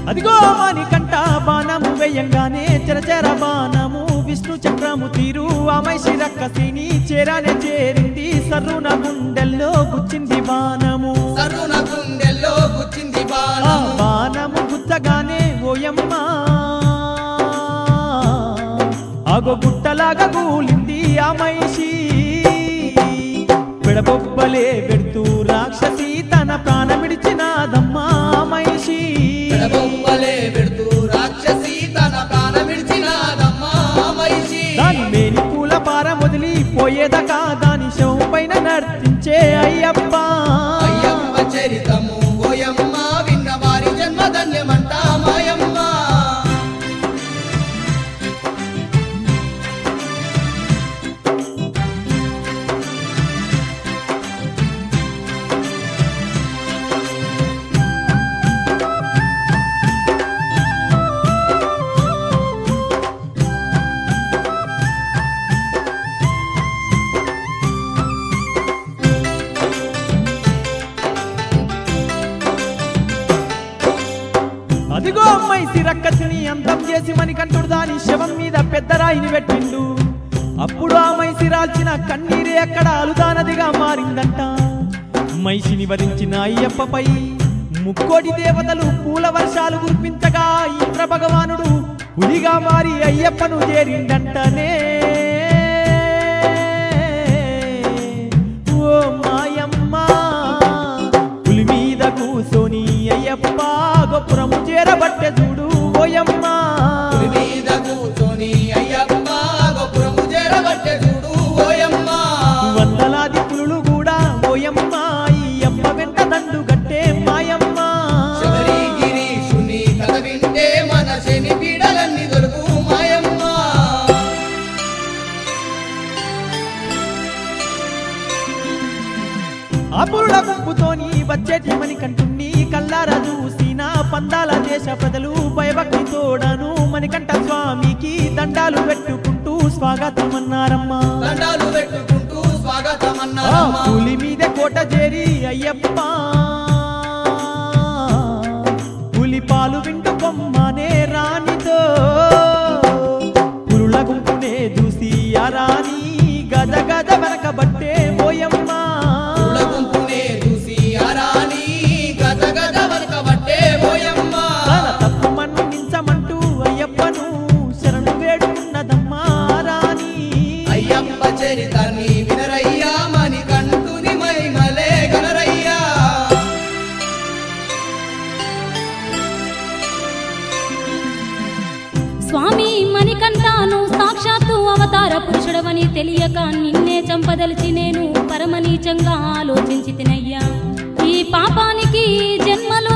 అదిగో మణికంఠ బాణము వేయంగానే చెరచెర బాణము విష్ణు చక్రము తీరు ఆమైషి రక్కసిని చేరానే చేరింది సర్రున గుండెల్లో గుచ్చింది బాణము సరుణ గుండెల్లో గుచ్చింది ఆ బాణము బాణము గుచ్చగానే ఓయమ్మ ఆగో గుట్టలాగా కూలింది ఆ మైషి పిడబొబ్బలే పెడుతూ రాక్షసి తన ప్రాణమిడిచినాదమ్మా ఆ మైషి పెడబొమ్మలే పెడుతూ రాక్షసి తన ప్రాణమిడిచినాదమ్మా మహిషి దాని మేని పూల పార మొదిలి పోయేదకా దాని శవం పైన నర్తించే అయ్యప్ప అయ్యమ్మ చరితము ఓయమ్మ విన్న వారి జన్మ ధన్యమంట మాయమ్మ అదిగో అమ్మాయి సిరక్కసిని అంతం చేసి మణికంఠుడు దాని శవం మీద పెద్ద రాయిని పెట్టిండు అప్పుడు ఆ మైసి రాల్చిన కన్నీరే అక్కడ అలుదానదిగా మారిందంట మైసిని వరించిన అయ్యప్పపై ముక్కోటి దేవతలు పూల వర్షాలు కురిపించగా ఇంద్ర భగవానుడు పులిగా మారి అయ్యప్పను చేరిందంటనే ఓ మాయమ్మ పులి మీద కూసోని అయ్యప్ప గొప్పురము చేరబట్టె చూడు ఓయమ్మ పులి మీద కూర్చొని అయ్యప్ప గోపురము చేరబట్టె చూడు ఓయమ్మ వందలాది పులులు కూడా ఓయమ్మ ఈ అమ్మ వెంట దండు గట్టే మాయమ్మ శబరి గిరీశుని కథ వింటే మన శని పీడలన్నీ దొరుకు మాయమ్మ అపురుల గుంపుతోని వచ్చేటి మణికంఠుణ్ణి కల్లారా చూసిన పందాల దేశ ప్రజలు భయభక్తి తోడను మణికంఠ స్వామికి దండాలు పెట్టుకుంటూ స్వాగతం అన్నారమ్మా దండాలు పెట్టుకుంటూ స్వాగతం ఆ అన్నారమ్మ పులి మీద కోట చేరి అయ్యప్ప పులి పాలు వింటు కొమ్మనే రాణితో పురుల గుంపునే చూసి ఆ రాణి గద గద వెనకబట్టే ఓయమ్మ పుల్ల గుంపునే చూసి అరాని గద గద వరకబట్టే ఓయమ్మ తన తప్పు మన్నించమంటూ అయ్యప్పను శరణు వేడుకున్నదమ్మా ఆ రాణి అయ్యప్ప చరితాన్ని వినరయ్యా మని కంటుని మహిమలే గనరయ్యా స్వామి మణికంఠాను సాక్షాత్తు అవతార పురుషుడవని తెలియక నిన్నే చంపదలిచి నేను పరమనీచంగా ఆలోచించి తినయ్యా ఈ పాపానికి జన్మలు